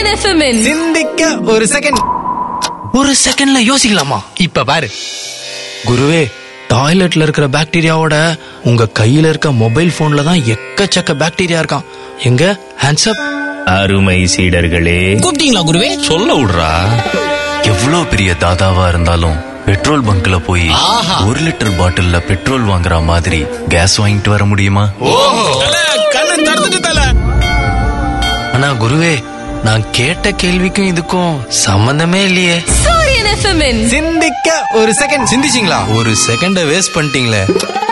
சூரியன் எஃப்எம்மின் சிந்திக்க ஒரு செகண்ட் ஒரு செகண்ட்ல யோசிக்கலாமா இப்ப பாரு குருவே டாய்லெட்ல இருக்கிற பாக்டீரியாவோட உங்க கையில இருக்க மொபைல் போன்ல தான் எக்கச்சக்க பாக்டீரியா இருக்கான் எங்க ஹேண்ட்ஸ் அப் அருமை சீடர்களே கூப்பிட்டீங்களா குருவே சொல்ல விடுறா எவ்வளவு பெரிய தாதாவா இருந்தாலும் பெட்ரோல் பங்க்ல போய் ஆஹா. ஒரு லிட்டர் பாட்டில்ல பெட்ரோல் வாங்குற மாதிரி கேஸ் வாங்கிட்டு வர முடியுமா கண்ணை திறந்துட்டு தல ஆனா குருவே நான் கேட்ட கேள்விக்கும் இதுக்கும் சம்பந்தமே இல்லையே சூரியன் எஃப்எம்மின் சிந்திக்க ஒரு செகண்ட் சிந்திச்சிங்களா ஒரு செகண்ட வேஸ்ட் பண்ணிட்டீங்களே